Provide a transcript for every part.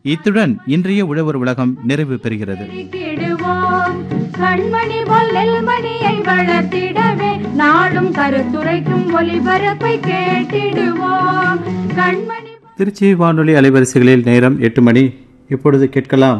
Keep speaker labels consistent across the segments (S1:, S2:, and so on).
S1: இத்துடன் இன்றைய உழவர் உலகம் நிறைவு பெறுகிறது
S2: பெருக்கிடுவோம் கண்மணி பொல்லில் மணியை வளர்த்திடவே நாடும் கருத்துரைக்கும் ஒளிபரப்பை கேட்டிடுவோம் கண்மணி
S1: திருச்சி வானொலி அலைவரிசைகளில் நேரம் எட்டு மணி இப்பொழுது கேட்கலாம்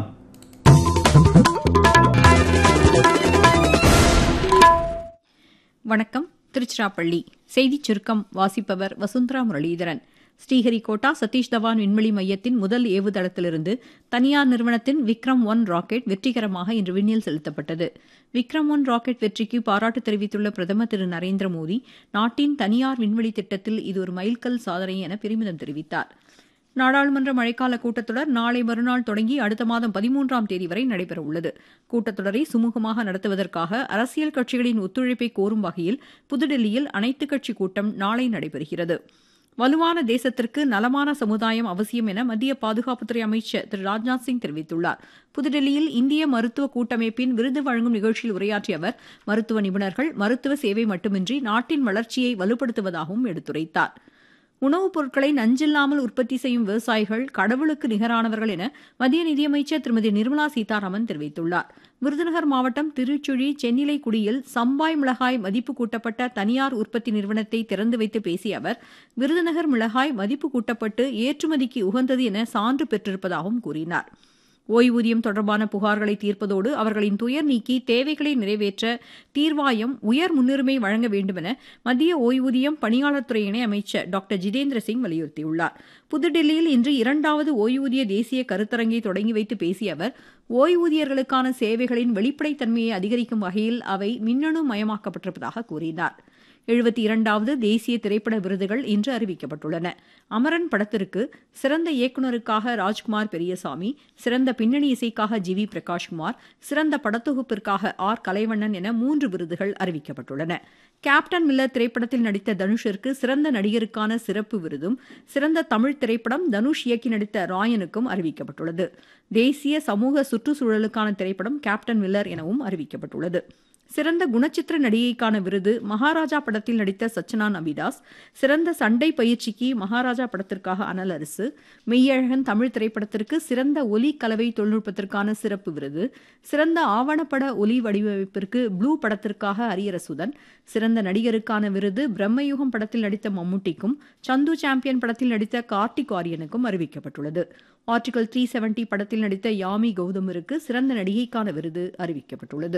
S3: வணக்கம் திருச்சிராப்பள்ளி செய்திச் சுருக்கம் வாசிப்பவர் வசுந்தரா முரளிதரன் ஸ்ரீஹரிகோட்டா சதீஷ் தவான் விண்வெளி மையத்தின் முதல் ஏவுதளத்திலிருந்து தனியார் நிறுவனத்தின் விக்ரம் ஒன் ராக்கெட் வெற்றிகரமாக இன்று விண்ணில் செலுத்தப்பட்டது விக்ரம் ஒன் ராக்கெட் வெற்றிக்கு பாராட்டு தெரிவித்துள்ள பிரதமர் திரு நரேந்திர மோடி நாட்டின் தனியார் விண்வெளி திட்டத்தில் இது ஒரு மைல்கல் சாதனை என பெருமிதம் தெரிவித்தார் நாடாளுமன்ற மழைக்கால கூட்டத்தொடர் நாளை மறுநாள் தொடங்கி அடுத்த மாதம் பதிமூன்றாம் தேதி வரை நடைபெறவுள்ளது கூட்டத்தொடரை சுமூகமாக நடத்துவதற்காக அரசியல் கட்சிகளின் ஒத்துழைப்பை கோரும் வகையில் புதுடெல்லியில் அனைத்துக் கட்சி கூட்டம் நாளை நடைபெறுகிறது வலுவான தேசத்திற்கு நலமான சமுதாயம் அவசியம் என மத்திய பாதுகாப்புத்துறை அமைச்சர் திரு ராஜ்நாத் சிங் தெரிவித்துள்ளார் புதுடெல்லியில் இந்திய மருத்துவ கூட்டமைப்பின் விருது வழங்கும் நிகழ்ச்சியில் உரையாற்றிய அவர் மருத்துவ நிபுணர்கள் மருத்துவ சேவை மட்டுமின்றி நாட்டின் வளர்ச்சியை வலுப்படுத்துவதாகவும் எடுத்துரைத்தார் உணவுப் பொருட்களை நஞ்சில்லாமல் உற்பத்தி செய்யும் விவசாயிகள் கடவுளுக்கு நிகரானவர்கள் என மத்திய நிதியமைச்சர் திருமதி நிர்மலா சீதாராமன் தெரிவித்துள்ளார் விருதுநகர் மாவட்டம் திருச்சுழி சென்னிலைக்குடியில் சம்பாய் மிளகாய் மதிப்பு கூட்டப்பட்ட தனியார் உற்பத்தி நிறுவனத்தை திறந்து வைத்து பேசிய அவர் விருதுநகர் மிளகாய் மதிப்பு கூட்டப்பட்டு ஏற்றுமதிக்கு உகந்தது என சான்று பெற்றிருப்பதாகவும் கூறினார் ஓய்வூதியம் தொடர்பான புகார்களை தீர்ப்பதோடு அவர்களின் துயர் நீக்கி தேவைகளை நிறைவேற்ற தீர்வாயம் உயர் முன்னுரிமை வழங்க வேண்டுமென மத்திய ஓய்வூதியம் பணியாளர் துறை இணை அமைச்சர் டாக்டர் ஜிதேந்திர சிங் வலியுறுத்தியுள்ளார் புதுடில்லியில் இன்று இரண்டாவது ஓய்வூதிய தேசிய கருத்தரங்கை தொடங்கி வைத்து பேசிய அவர் ஓய்வூதியர்களுக்கான சேவைகளின் வெளிப்படைத்தன்மையை அதிகரிக்கும் வகையில் அவை மின்னணு மயமாக்கப்பட்டிருப்பதாக கூறினார் எழுபத்தி இரண்டாவது தேசிய திரைப்பட விருதுகள் இன்று அறிவிக்கப்பட்டுள்ளன அமரன் படத்திற்கு சிறந்த இயக்குநருக்காக ராஜ்குமார் பெரியசாமி சிறந்த பின்னணி இசைக்காக ஜி வி பிரகாஷ்குமார் சிறந்த படத்தொகுப்பிற்காக ஆர் கலைவண்ணன் என மூன்று விருதுகள் அறிவிக்கப்பட்டுள்ளன கேப்டன் மில்லர் திரைப்படத்தில் நடித்த தனுஷிற்கு சிறந்த நடிகருக்கான சிறப்பு விருதும் சிறந்த தமிழ் திரைப்படம் தனுஷ் இயக்கி நடித்த ராயனுக்கும் அறிவிக்கப்பட்டுள்ளது தேசிய சமூக சுற்றுச்சூழலுக்கான திரைப்படம் கேப்டன் மில்லர் எனவும் அறிவிக்கப்பட்டுள்ளது சிறந்த குணச்சித்திர நடிகைக்கான விருது மகாராஜா படத்தில் நடித்த சச்சனா நபிதாஸ் சிறந்த சண்டை பயிற்சிக்கு மகாராஜா படத்திற்காக அனல் அரசு மெய்யழகன் தமிழ் திரைப்படத்திற்கு சிறந்த ஒலி கலவை தொழில்நுட்பத்திற்கான சிறப்பு விருது சிறந்த ஆவணப்பட ஒலி வடிவமைப்பிற்கு ப்ளூ படத்திற்காக அரியரசுதன் சிறந்த நடிகருக்கான விருது பிரம்மயுகம் படத்தில் நடித்த மம்முட்டிக்கும் சந்து சாம்பியன் படத்தில் நடித்த கார்த்திக் ஆரியனுக்கும் அறிவிக்கப்பட்டுள்ளது ஆர்டிகல் த்ரீ செவன்டி படத்தில் நடித்த யாமி கௌதமருக்கு சிறந்த நடிகைக்கான விருது அறிவிக்கப்பட்டுள்ளது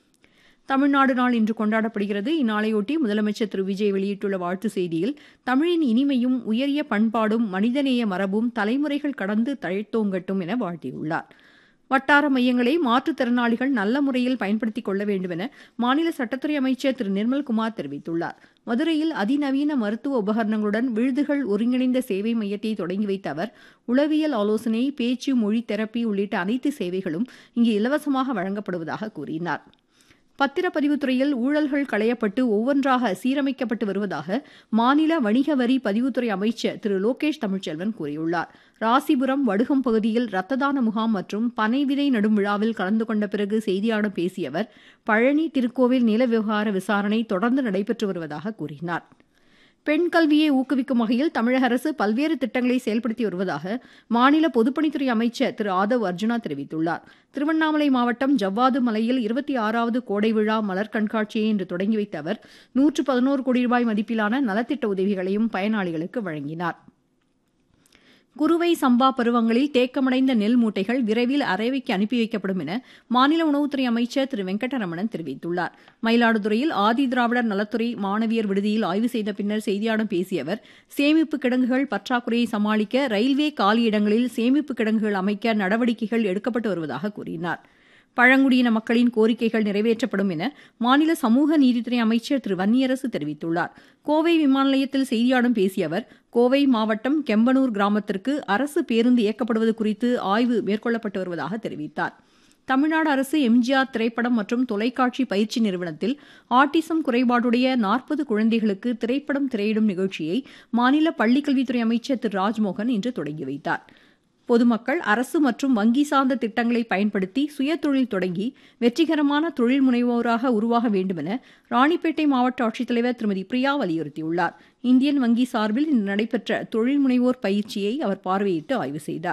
S3: தமிழ்நாடு நாள் இன்று கொண்டாடப்படுகிறது இந்நாளையொட்டி முதலமைச்சர் திரு விஜய் வெளியிட்டுள்ள வாழ்த்து செய்தியில் தமிழின் இனிமையும் உயரிய பண்பாடும் மனிதநேய மரபும் தலைமுறைகள் கடந்து தழைத்தோங்கட்டும் என வாழ்த்தியுள்ளார் வட்டார மையங்களை மாற்றுத்திறனாளிகள் நல்ல முறையில் பயன்படுத்திக் கொள்ள வேண்டும் என மாநில சட்டத்துறை அமைச்சர் திரு நிர்மல்குமார் தெரிவித்துள்ளார் மதுரையில் அதிநவீன மருத்துவ உபகரணங்களுடன் விழுதுகள் ஒருங்கிணைந்த சேவை மையத்தை தொடங்கி வைத்த அவர் உளவியல் ஆலோசனை பேச்சு மொழி தெரப்பி உள்ளிட்ட அனைத்து சேவைகளும் இங்கு இலவசமாக வழங்கப்படுவதாக கூறினார் பத்திரப்பதிவுத்துறையில் ஊழல்கள் களையப்பட்டு ஒவ்வொன்றாக சீரமைக்கப்பட்டு வருவதாக மாநில வணிக வரி பதிவுத்துறை அமைச்சர் திரு லோகேஷ் தமிழ்ச்செல்வன் கூறியுள்ளார் ராசிபுரம் வடுகம் பகுதியில் ரத்த தான முகாம் மற்றும் பனை விதை நடும் விழாவில் கலந்து கொண்ட பிறகு செய்தியாளர் பேசிய அவர் பழனி திருக்கோவில் நில விவகார விசாரணை தொடர்ந்து நடைபெற்று வருவதாக கூறினார் பெண் கல்வியை ஊக்குவிக்கும் வகையில் தமிழக அரசு பல்வேறு திட்டங்களை செயல்படுத்தி வருவதாக மாநில பொதுப்பணித்துறை அமைச்சர் திரு ஆதவ் அர்ஜுனா தெரிவித்துள்ளார் திருவண்ணாமலை மாவட்டம் ஜவ்வாது மலையில் இருபத்தி ஆறாவது கோடை விழா மலர் கண்காட்சியை இன்று தொடங்கி வைத்த அவர் நூற்று பதினோரு கோடி ரூபாய் மதிப்பிலான நலத்திட்ட உதவிகளையும் பயனாளிகளுக்கு வழங்கினார் குறுவை சம்பா பருவங்களில் தேக்கமடைந்த நெல் மூட்டைகள் விரைவில் அரைவைக்கு அனுப்பி வைக்கப்படும் என மாநில உணவுத்துறை அமைச்சர் திரு வெங்கடரமணன் தெரிவித்துள்ளார் மயிலாடுதுறையில் ஆதி திராவிடர் நலத்துறை மாணவியர் விடுதியில் ஆய்வு செய்த பின்னர் செய்தியாளர்களிடம் பேசிய அவர் சேமிப்பு கிடங்குகள் பற்றாக்குறையை சமாளிக்க ரயில்வே காலியிடங்களில் சேமிப்பு கிடங்குகள் அமைக்க நடவடிக்கைகள் எடுக்கப்பட்டு வருவதாக கூறினார் பழங்குடியின மக்களின் கோரிக்கைகள் நிறைவேற்றப்படும் என மாநில சமூக நீதித்துறை அமைச்சர் திரு வன்னியரசு தெரிவித்துள்ளார் கோவை விமான நிலையத்தில் செய்தியாளர்களிடம் பேசிய அவர் கோவை மாவட்டம் கெம்பனூர் கிராமத்திற்கு அரசு பேருந்து இயக்கப்படுவது குறித்து ஆய்வு மேற்கொள்ளப்பட்டு வருவதாக தெரிவித்தார் தமிழ்நாடு அரசு எம்ஜிஆர் திரைப்படம் மற்றும் தொலைக்காட்சி பயிற்சி நிறுவனத்தில் ஆட்டிசம் குறைபாடுடைய நாற்பது குழந்தைகளுக்கு திரைப்படம் திரையிடும் நிகழ்ச்சியை மாநில பள்ளிக்கல்வித்துறை அமைச்சர் திரு ராஜ்மோகன் இன்று தொடங்கி வைத்தார் பொதுமக்கள் அரசு மற்றும் வங்கி சார்ந்த திட்டங்களை பயன்படுத்தி சுயதொழில் தொடங்கி வெற்றிகரமான தொழில் முனைவோராக உருவாக வேண்டுமென ராணிப்பேட்டை மாவட்ட ஆட்சித்தலைவர் திருமதி பிரியா வலியுறுத்தியுள்ளார் இந்தியன் வங்கி சார்பில் இன்று நடைபெற்ற தொழில் முனைவோர் பயிற்சியை அவர் பார்வையிட்டு ஆய்வு செய்தார்